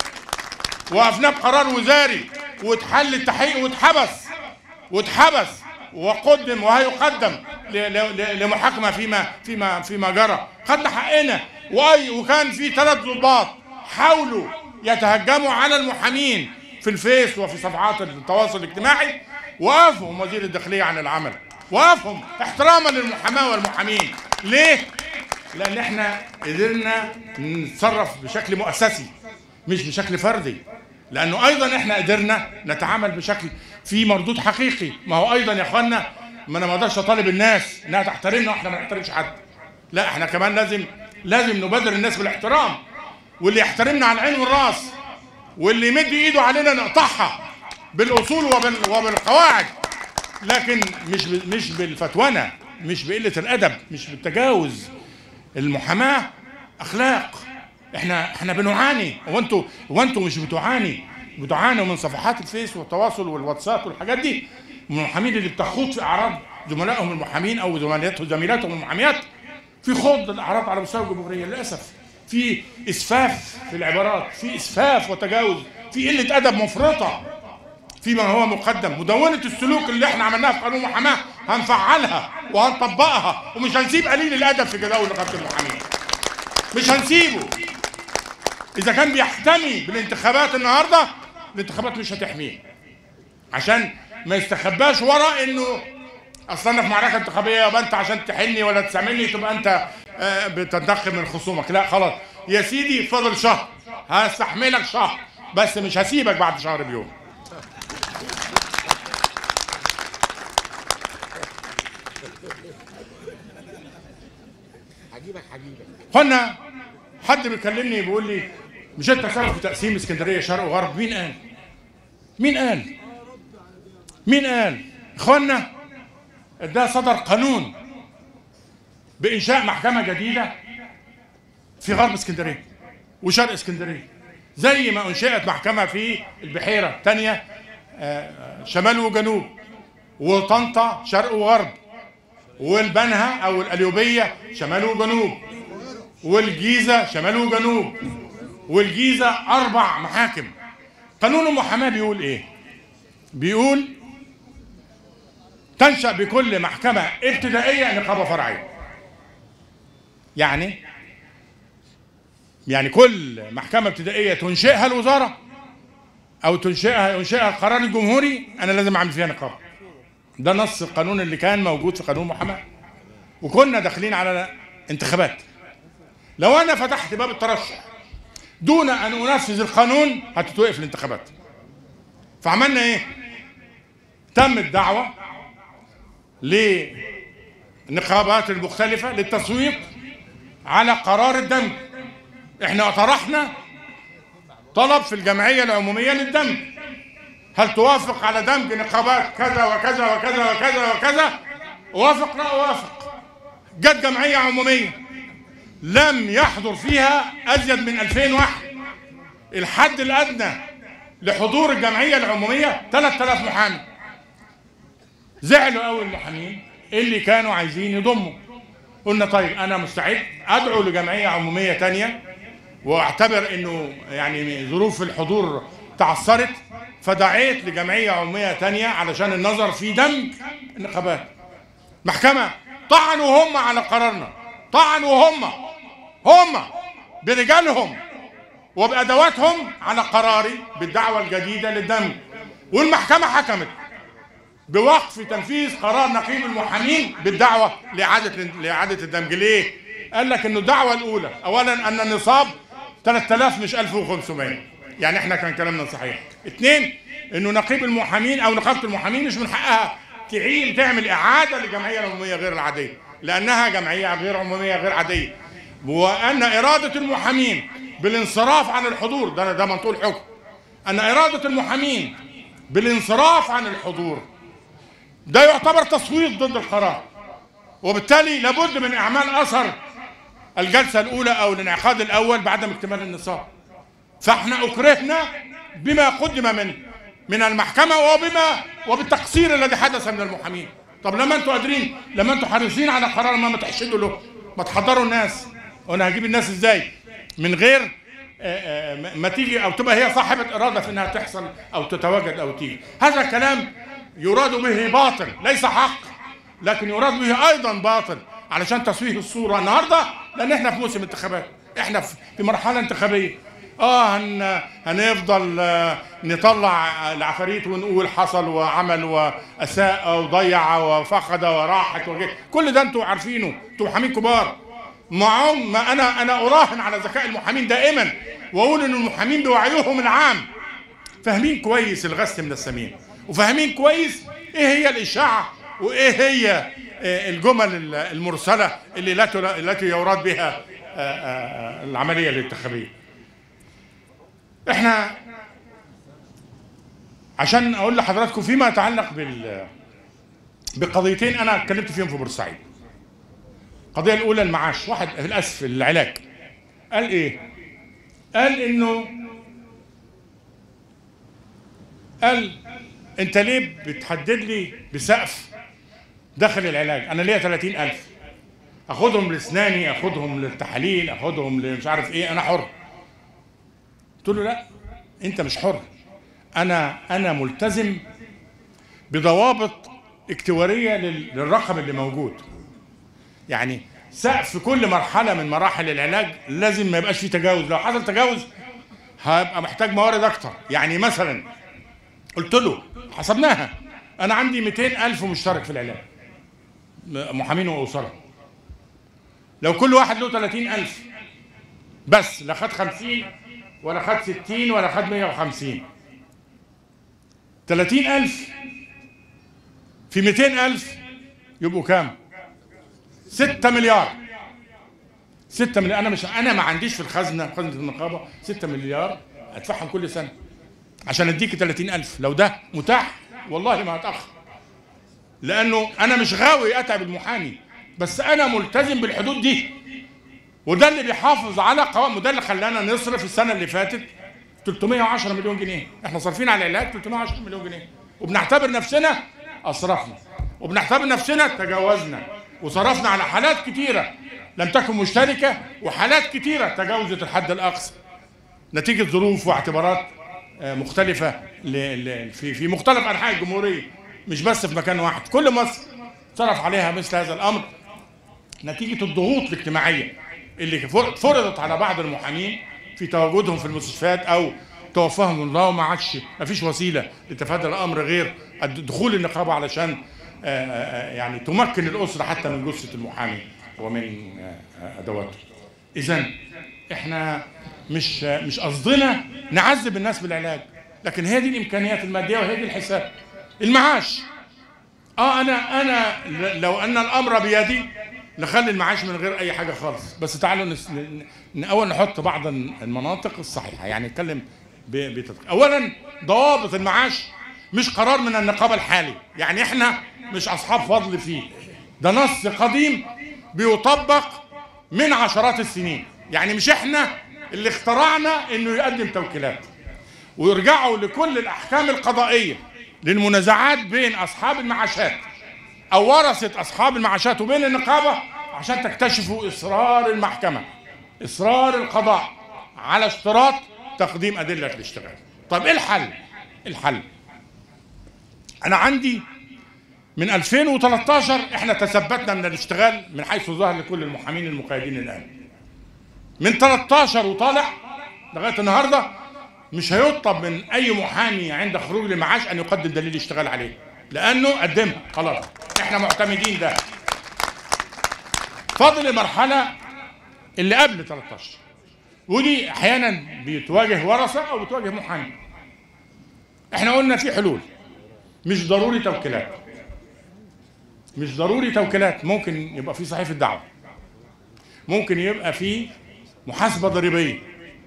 وقفناه بقرار وزاري واتحل التحقيق واتحبس واتحبس وقدم وهيقدم ل- ل- لمحاكمه فيما فيما فيما جرى خدنا حقنا واي وكان في ثلاث ضباط حاولوا يتهجموا على المحامين في الفيس وفي صفحات التواصل الاجتماعي وقفهم وزير الداخليه عن العمل وقفهم احتراما للمحاماه والمحامين ليه؟ لان احنا قدرنا نتصرف بشكل مؤسسي مش بشكل فردي لانه ايضا احنا قدرنا نتعامل بشكل في مردود حقيقي ما هو ايضا يا اخوانا ما انا ما اقدرش اطالب الناس انها تحترمنا واحنا ما نحترمش حد لا احنا كمان لازم لازم نبادر الناس بالاحترام واللي يحترمنا على العين والراس واللي يمد ايده علينا نقطعها بالاصول وبال وبالقواعد لكن مش ب- مش بالفتوانه مش بقله الادب مش بالتجاوز المحاماه اخلاق احنا احنا بنعاني هو انتوا هو انتوا مش بتعاني بتعانوا من صفحات الفيس والتواصل والواتساب والحاجات دي من المحامين اللي بتخوض في اعراض زملائهم المحامين او زميلاتهم زميلاتهم المحاميات في خوض الاعراض على مستوى الجمهوريه للاسف في اسفاف في العبارات في اسفاف وتجاوز في قله ادب مفرطه فيما هو مقدم مدونة السلوك اللي احنا عملناها في قانون المحاماة هنفعلها وهنطبقها ومش هنسيب قليل الأدب في جداول نقابة المحامين مش هنسيبه إذا كان بيحتمي بالانتخابات النهاردة الانتخابات مش هتحميه عشان ما يستخباش ورا انه اصل انا في معركه انتخابيه يبقى انت عشان تحلني ولا تساملني تبقى انت آه، بتنتقم من خصومك لا خلاص يا سيدي فاضل شهر هستحملك شهر بس مش هسيبك بعد شهر بيوم قلنا حد بيكلمني بيقول لي مش انت سبب في تقسيم اسكندريه شرق وغرب مين قال؟ مين قال؟ مين قال؟ اخوانا ده صدر قانون بانشاء محكمه جديده في غرب اسكندريه وشرق اسكندريه زي ما انشئت محكمه في البحيره تانية آه، شمال وجنوب وطنطا شرق وغرب والبنها او القليوبيه شمال وجنوب والجيزه شمال وجنوب والجيزه اربع محاكم قانون المحاماه بيقول ايه بيقول تنشا بكل محكمه ابتدائيه نقابه فرعيه يعني يعني كل محكمه ابتدائيه تنشئها الوزاره او تنشئها ينشئها القرار الجمهوري انا لازم اعمل فيها نقابه ده نص القانون اللي كان موجود في قانون محمد وكنا داخلين على انتخابات لو انا فتحت باب الترشح دون ان انفذ القانون هتتوقف الانتخابات فعملنا ايه تم الدعوه للنقابات المختلفه للتصويت على قرار الدمج احنا طرحنا طلب في الجمعيه العموميه للدمج هل توافق على دمج نقابات كذا وكذا وكذا وكذا وكذا اوافق لا اوافق جت جمعيه عموميه لم يحضر فيها ازيد من 2000 واحد الحد الادنى لحضور الجمعيه العموميه 3000 محامي زعلوا قوي المحامين اللي كانوا عايزين يضموا قلنا طيب انا مستعد ادعو لجمعيه عموميه تانية واعتبر انه يعني ظروف الحضور تعثرت فدعيت لجمعيه عموميه تانية علشان النظر في دمج النقابات محكمه طعنوا هم على قرارنا طعنوا هم هم برجالهم وبادواتهم على قراري بالدعوه الجديده للدمج والمحكمه حكمت بوقف تنفيذ قرار نقيب المحامين بالدعوه لاعاده لاعاده الدمج ليه؟ قال لك انه الدعوه الاولى اولا ان النصاب 3000 مش 1500 يعني احنا كان كلامنا صحيح اثنين انه نقيب المحامين او نقابه المحامين مش من حقها تعين تعمل اعاده للجمعيه العموميه غير العاديه لانها جمعيه غير عموميه غير عاديه وان اراده المحامين بالانصراف عن الحضور ده ده منطوق الحكم ان اراده المحامين بالانصراف عن الحضور ده يعتبر تصويت ضد القرار وبالتالي لابد من اعمال اثر الجلسه الاولى او الانعقاد الاول بعدم اكتمال النصاب فاحنا اكرهنا بما قدم من من المحكمه وبما وبالتقصير الذي حدث من المحامين طب لما انتوا قادرين لما انتوا حريصين على قرار ما ما تحشدوا له ما تحضروا الناس وانا هجيب الناس ازاي من غير آه، آه، ما تيجي او تبقى هي صاحبه اراده في انها تحصل او تتواجد او تيجي هذا كلام يراد به باطل ليس حق لكن يراد به ايضا باطل علشان تسويه الصوره النهارده لان احنا في موسم انتخابات احنا في في مرحله انتخابيه اه هن هنفضل آه، نطلع العفاريت ونقول حصل وعمل واساء وضيع وفقد وراحت وجه كل ده انتوا عارفينه انتوا محامين كبار معهم ما انا انا اراهن على ذكاء المحامين دائما واقول ان المحامين بوعيهم العام فاهمين كويس الغث من السمين وفاهمين كويس ايه هي الاشاعه وايه هي آه، الجمل المرسله اللي لا تلا- التي يراد بها آه، آه، آه، العمليه الانتخابيه احنا عشان اقول لحضراتكم فيما يتعلق بال بقضيتين انا اتكلمت فيهم في بورسعيد القضيه الاولى المعاش واحد للاسف العلاج قال ايه قال انه قال انت ليه بتحدد لي بسقف دخل العلاج انا ليا 30000 اخدهم لاسناني اخدهم للتحاليل اخدهم لمش عارف ايه انا حر قلت له لا انت مش حر انا انا ملتزم بضوابط اكتواريه لل- للرقم اللي موجود يعني سقف كل مرحله من مراحل العلاج لازم ما يبقاش فيه تجاوز لو حصل تجاوز هبقى محتاج موارد اكتر يعني مثلا قلت له حسبناها انا عندي 200 الف مشترك في العلاج محامين واسره لو كل واحد له 30 الف بس لا خد 50 ولا خد 60 ولا خد 150 30 الف في 200 الف يبقوا كام 6 مليار 6 مليار انا مش انا ما عنديش في الخزنه خزنه النقابه 6 مليار ادفعهم كل سنه عشان اديك 30000 لو ده متاح والله ما هتاخر لانه انا مش غاوي اتعب المحامي بس انا ملتزم بالحدود دي وده اللي بيحافظ على قوام وده اللي خلانا نصرف السنه اللي فاتت 310 مليون جنيه احنا صارفين على العلاج 310 مليون جنيه وبنعتبر نفسنا اسرفنا وبنعتبر نفسنا تجاوزنا وصرفنا على حالات كتيره لم تكن مشتركه وحالات كتيره تجاوزت الحد الاقصى نتيجه ظروف واعتبارات آه، مختلفه ل- ل- في في مختلف انحاء الجمهوريه مش بس في مكان واحد كل مصر صرف عليها مثل هذا الامر نتيجه الضغوط الاجتماعيه اللي فر- فرضت على بعض المحامين في تواجدهم في المستشفيات او توفاهم الله وما عادش ما فيش وسيله لتفادي الامر غير الد- دخول النقابه علشان آه، آه، يعني تمكن الاسره حتى من جثه المحامي ومن آه، ادواته اذا احنا مش مش قصدنا نعذب الناس بالعلاج لكن هي دي الامكانيات الماديه وهي دي الحساب المعاش اه انا انا ل- لو ان الامر بيدي نخلي المعاش من غير اي حاجه خالص بس تعالوا نس... ن- ن- اول نحط بعض المناطق الصحيحه يعني نتكلم ب... بتدقيق اولا ضوابط المعاش مش قرار من النقابه الحالي يعني احنا مش اصحاب فضل فيه ده نص قديم بيطبق من عشرات السنين يعني مش احنا اللي اخترعنا انه يقدم توكيلات ويرجعوا لكل الاحكام القضائيه للمنازعات بين اصحاب المعاشات او ورثه اصحاب المعاشات وبين النقابه عشان تكتشفوا اصرار المحكمه اصرار القضاء على اشتراط تقديم ادله الاشتغال طب ايه الحل الحل انا عندي من 2013 احنا تثبتنا من الاشتغال من حيث ظهر لكل المحامين المقيدين الان من 13 وطالع لغايه النهارده مش هيطلب من اي محامي عند خروج المعاش ان يقدم دليل اشتغال عليه لانه قدمها خلاص احنا معتمدين ده فاضل المرحله اللي قبل 13 ودي احيانا بتواجه ورثه او بتواجه محامي احنا قلنا في حلول مش ضروري توكيلات مش ضروري توكيلات ممكن يبقى في صحيفه دعوه ممكن يبقى في محاسبه ضريبيه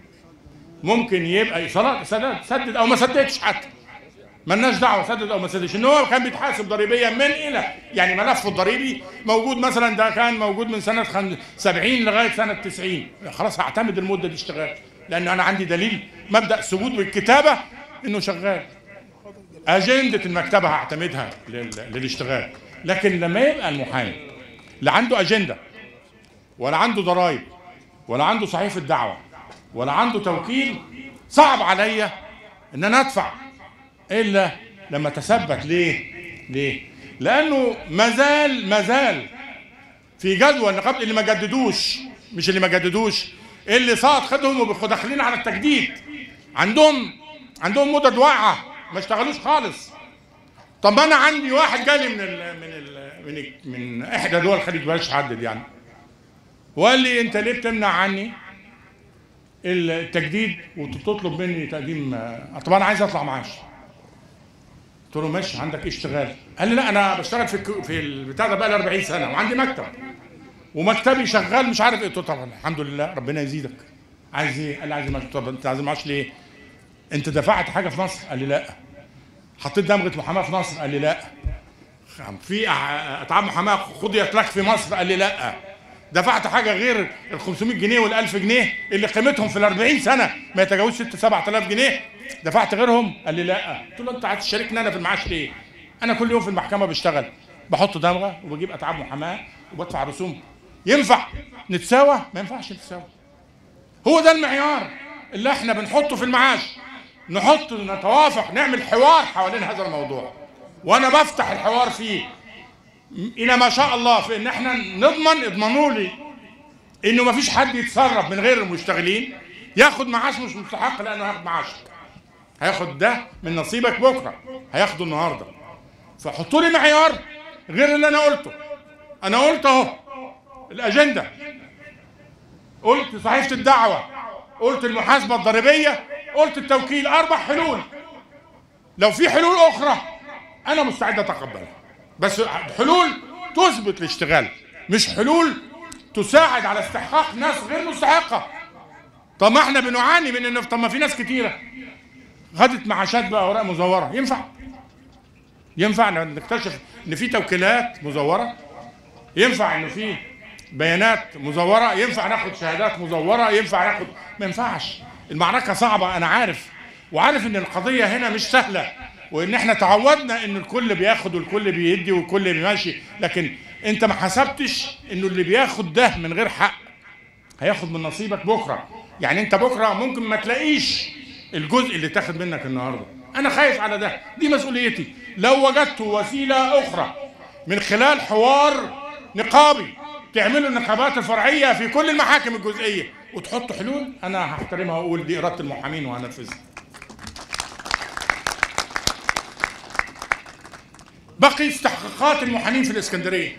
ممكن يبقى ايصالات سدد سدد او ما سددش حتى ملناش دعوه سدد او ما سددش ان هو كان بيتحاسب ضريبيا من الى يعني ملفه الضريبي موجود مثلا ده كان موجود من سنه خم- 70 لغايه سنه 90 خلاص هعتمد المده دي اشتغال لان انا عندي دليل مبدا ثبوت بالكتابه انه شغال اجنده المكتبه هعتمدها لل- للاشتغال لكن لما يبقى المحامي لا عنده اجنده ولا عنده ضرائب ولا عنده صحيفه دعوه ولا عنده توكيل صعب عليا ان انا ادفع الا لما تثبت ليه ليه لانه مازال مازال في جدول النقابه اللي ما جددوش مش اللي ما جددوش اللي سقط خدهم وبيبقوا داخلين على التجديد عندهم عندهم مدد واقعه ما اشتغلوش خالص طب ما انا عندي واحد جالي من ال من ال من ال من احدى دول الخليج بلاش احدد يعني وقال لي انت ليه بتمنع عني التجديد وتطلب مني تقديم آه، طب انا عايز اطلع معاش قلت له ماشي عندك اشتغال قال لي لا انا بشتغل في الك- في البتاع ده بقى لي 40 سنه وعندي مكتب ومكتبي شغال مش عارف ايه قلت له طبعا الحمد لله ربنا يزيدك عايز ايه؟ قال لي عايز معاش طب انت عايز معاش ليه؟ انت دفعت حاجه في مصر؟ قال لي لا حطيت دمغه محاماه في مصر؟ قال لي لا في أع- اطعام محاماه خضيت لك في مصر؟ قال لي لا دفعت حاجه غير ال 500 جنيه وال 1000 جنيه اللي قيمتهم في ال 40 سنه ما يتجاوزش 6 7000 جنيه دفعت غيرهم قال لي لا قلت له انت عايز تشاركني انا في المعاش ليه انا كل يوم في المحكمه بشتغل بحط دمغه وبجيب اتعاب محاماه وبدفع رسوم ينفع نتساوى ما ينفعش نتساوى هو ده المعيار اللي احنا بنحطه في المعاش نحط نتوافق نعمل حوار حوالين هذا الموضوع وانا بفتح الحوار فيه الى ما شاء الله في ان احنا نضمن اضمنوا لي انه ما فيش حد يتسرب من غير المشتغلين ياخد معاش مش مستحق لانه هياخد معاشك هياخد ده من نصيبك بكره هياخده النهارده فحطوا لي معيار غير اللي انا قلته انا قلت اهو الاجنده قلت صحيفه الدعوه قلت المحاسبه الضريبيه قلت التوكيل اربع حلول لو في حلول اخرى انا مستعد اتقبلها بس حلول تثبت الاشتغال مش حلول تساعد على استحقاق ناس غير مستحقه طب ما احنا بنعاني من ان طب ما في ناس كتيره خدت معاشات بقى اوراق مزوره ينفع ينفع نكتشف ان في توكيلات مزوره ينفع انه في بيانات مزوره ينفع ناخد شهادات مزوره ينفع ناخد ما ينفعش المعركه صعبه انا عارف وعارف ان القضيه هنا مش سهله وان احنا تعودنا ان الكل بياخد والكل بيدي والكل بيمشي لكن انت ما حسبتش انه اللي بياخد ده من غير حق هياخد من نصيبك بكره يعني انت بكره ممكن ما تلاقيش الجزء اللي تاخد منك النهارده انا خايف على ده دي مسؤوليتي لو وجدت وسيله اخرى من خلال حوار نقابي تعملوا النقابات الفرعيه في كل المحاكم الجزئيه وتحطوا حلول انا هحترمها واقول دي اراده المحامين وهنفذها بقي استحقاقات المحامين في الاسكندريه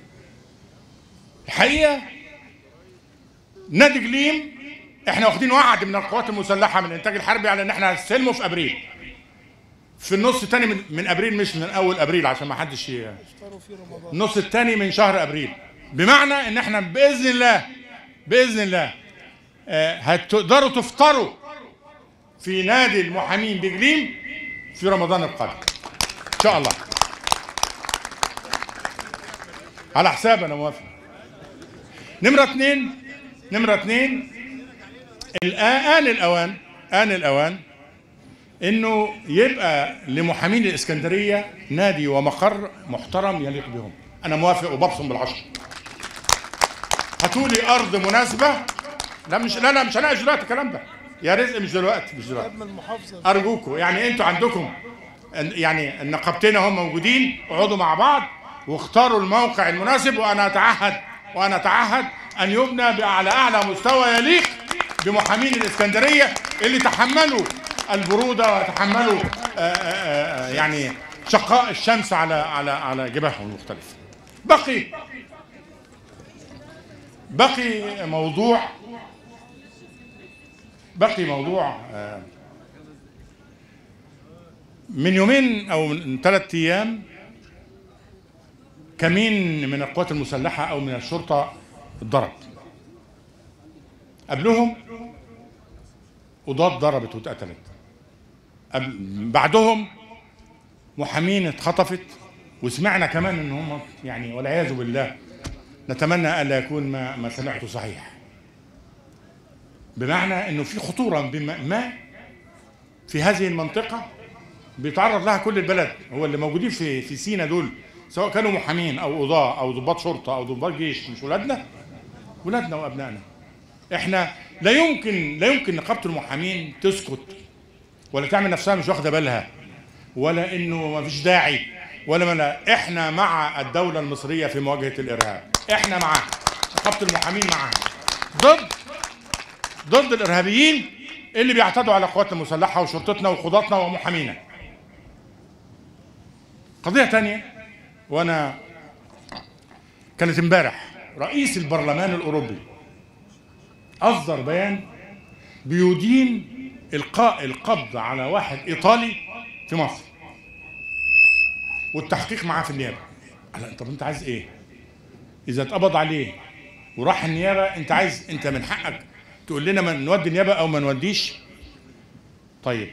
الحقيقه نادي جليم احنا واخدين وعد من القوات المسلحه من الانتاج الحربي على ان احنا هنستلمه في ابريل في النص الثاني من, من ابريل مش من اول ابريل عشان ما حدش ي- النص الثاني من شهر ابريل بمعنى ان احنا باذن الله باذن الله آه، هتقدروا تفطروا في نادي المحامين بجليم في رمضان القادم ان شاء الله على حساب انا موافق نمرة اثنين نمرة اثنين الآن الأوان آن الأوان إنه يبقى لمحامين الإسكندرية نادي ومقر محترم يليق بهم أنا موافق وببصم بالعشر هاتوا لي أرض مناسبة لا مش لا لا مش هناقش دلوقتي الكلام ده يا رزق مش دلوقتي مش دلوقتي من المحافظه ارجوكم يعني انتوا عندكم يعني النقابتين هم موجودين اقعدوا مع بعض واختاروا الموقع المناسب وانا اتعهد وانا اتعهد ان يبنى على اعلى مستوى يليق بمحامين الاسكندريه اللي تحملوا البروده وتحملوا آه، آه، آه، يعني شقاء الشمس على على على جباههم المختلفه. بقي بقي موضوع بقي موضوع آه، من يومين او من ثلاث ايام كمين من القوات المسلحه او من الشرطه اتضرب قبلهم قضاة ضربت واتقتلت قبل بعدهم محامين اتخطفت وسمعنا كمان ان هم يعني والعياذ بالله نتمنى الا يكون ما ما سمعته صحيح بمعنى انه في خطوره بما ما في هذه المنطقه بيتعرض لها كل البلد هو اللي موجودين في في سينا دول سواء كانوا محامين او قضاه او ضباط شرطه او ضباط جيش مش ولادنا ولادنا وابنائنا احنا لا يمكن لا يمكن نقابه المحامين تسكت ولا تعمل نفسها مش واخده بالها ولا انه ما فيش داعي ولا ما لا احنا مع الدوله المصريه في مواجهه الارهاب احنا معاها نقابه المحامين معاها ضد ضد الارهابيين اللي بيعتدوا على قواتنا المسلحه وشرطتنا وقضاتنا ومحامينا قضيه تانية وانا كانت امبارح رئيس البرلمان الاوروبي اصدر بيان بيدين القاء القبض على واحد ايطالي في مصر والتحقيق معاه في النيابه قال طب انت عايز ايه اذا اتقبض عليه وراح النيابه انت عايز انت من حقك تقول لنا ما نودي النيابه او ما نوديش طيب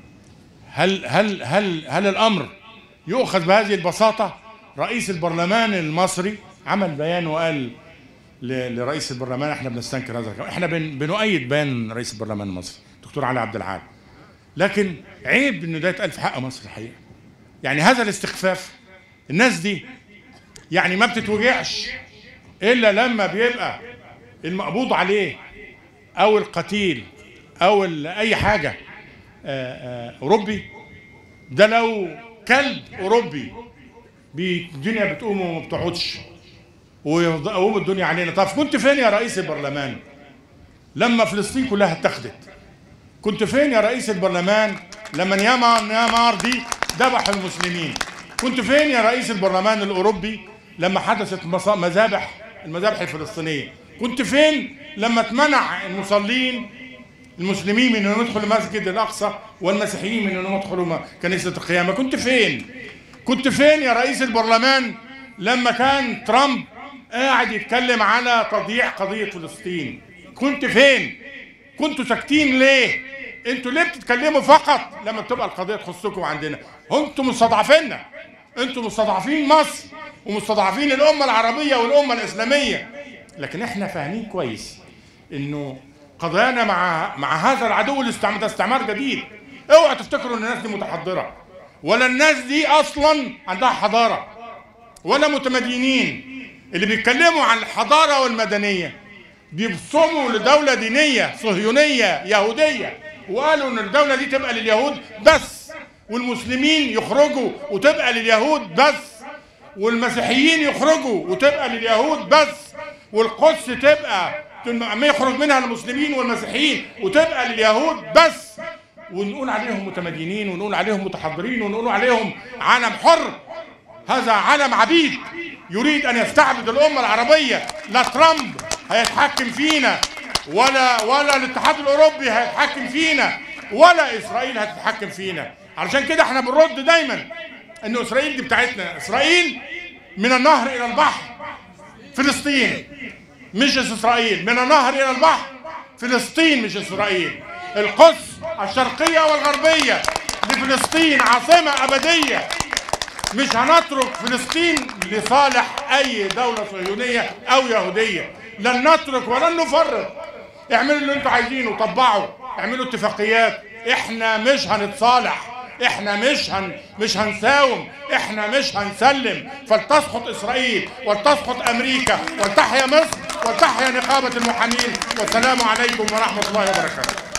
هل هل هل هل الامر يؤخذ بهذه البساطه رئيس البرلمان المصري عمل بيان وقال ل- لرئيس البرلمان احنا بنستنكر هذا الكلام احنا بن بنؤيد بيان رئيس البرلمان المصري دكتور علي عبد العال لكن عيب انه ده يتقال في حق مصر الحقيقه يعني هذا الاستخفاف الناس دي يعني ما بتتوجعش الا لما بيبقى المقبوض عليه او القتيل او ال- اي حاجه آه، آه، اوروبي ده لو كلب اوروبي بي- الدنيا بتقوم وما بتقعدش ويقوم الدنيا علينا طب كنت فين يا رئيس البرلمان لما فلسطين كلها اتخذت كنت فين يا رئيس البرلمان لما نيامار نيامار دي ذبحوا المسلمين كنت فين يا رئيس البرلمان الاوروبي لما حدثت مصا- مذابح المذابح الفلسطينيه كنت فين لما اتمنع المصلين المسلمين من انهم يدخلوا المسجد الاقصى والمسيحيين من انهم يدخلوا م- كنيسه القيامه كنت فين كنت فين يا رئيس البرلمان لما كان ترامب قاعد يتكلم على تضييع قضيه فلسطين كنت فين كنتوا ساكتين ليه انتوا ليه بتتكلموا فقط لما بتبقى القضيه تخصكم عندنا انتوا مستضعفيننا انتوا مستضعفين مصر ومستضعفين الامه العربيه والامه الاسلاميه لكن احنا فاهمين كويس انه قضايانا مع مع هذا العدو الاستعمار ده استعمار جديد اوعى تفتكروا ان الناس دي متحضره ولا الناس دي اصلا عندها حضاره ولا متمدينين اللي بيتكلموا عن الحضاره والمدنيه بيبصموا لدوله دينيه صهيونيه يهوديه وقالوا ان الدوله دي تبقى لليهود بس والمسلمين يخرجوا وتبقى لليهود بس والمسيحيين يخرجوا وتبقى لليهود بس والقدس تبقى ما يخرج منها المسلمين والمسيحيين وتبقى لليهود بس ونقول عليهم متمدينين ونقول عليهم متحضرين ونقول عليهم عالم حر هذا علم عبيد يريد ان يستعبد الامه العربيه لا ترامب هيتحكم فينا ولا ولا الاتحاد الاوروبي هيتحكم فينا ولا اسرائيل هتتحكم فينا علشان كده احنا بنرد دايما ان اسرائيل دي بتاعتنا اسرائيل من النهر الى البحر فلسطين مش اسرائيل من النهر الى البحر فلسطين مش اسرائيل القدس الشرقيه والغربيه لفلسطين عاصمه ابديه مش هنترك فلسطين لصالح اي دوله صهيونيه او يهوديه لن نترك ولن نفرط اعملوا اللي انتوا عايزينه طبعوا اعملوا اتفاقيات احنا مش هنتصالح احنا مش هن مش هنساوم احنا مش هنسلم فلتسقط اسرائيل ولتسقط امريكا ولتحيا مصر ولتحيا نقابه المحامين والسلام عليكم ورحمه الله وبركاته